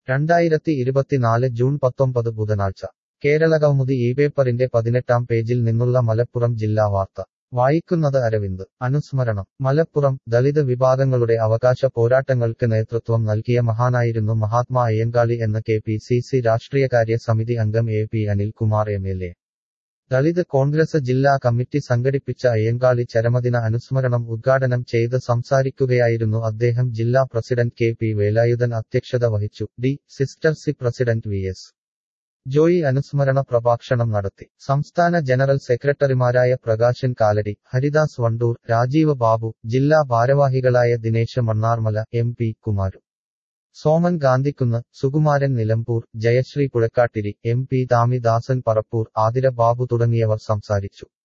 രണ്ടായിരത്തി ഇരുപത്തിനാല് ജൂൺ പത്തൊമ്പത് ബുധനാഴ്ച കേരളകൗമുദി ഈ പേപ്പറിന്റെ പതിനെട്ടാം പേജിൽ നിന്നുള്ള മലപ്പുറം ജില്ലാ വാർത്ത വായിക്കുന്നത് അരവിന്ദ് അനുസ്മരണം മലപ്പുറം ദളിത് വിഭാഗങ്ങളുടെ അവകാശ പോരാട്ടങ്ങൾക്ക് നേതൃത്വം നൽകിയ മഹാനായിരുന്നു മഹാത്മാ അയ്യങ്കാളി എന്ന് കെ പി സി സി രാഷ്ട്രീയകാര്യ സമിതി അംഗം A P Anilkumar M L A Dalit Congress ജില്ലാ കമ്മിറ്റി സംഘടിപ്പിച്ച അയ്യങ്കാളി ചരമദിന അനുസ്മരണം ഉദ്ഘാടനം ചെയ്ത് സംസാരിക്കുകയായിരുന്നു അദ്ദേഹം ജില്ലാ പ്രസിഡന്റ് കെ പി വേലായുധൻ അധ്യക്ഷത വഹിച്ചു ഡി സിസ്റ്റർ C president V S Joy അനുസ്മരണ പ്രഭാഷണം നടത്തി സംസ്ഥാന ജനറൽ സെക്രട്ടറിമാരായ പ്രകാശൻ കാലടി ഹരിദാസ് വണ്ടൂർ രാജീവ് ബാബു ജില്ലാ ഭാരവാഹികളായ Dinesh Mannarmala M P Kumaru Soman Gandhikkunnu Sukumaran Nilambur Jayasree Puzhakkattiri M P Damidasan Parappur Athira Babu തുടങ്ങിയവർ സംസാരിച്ചു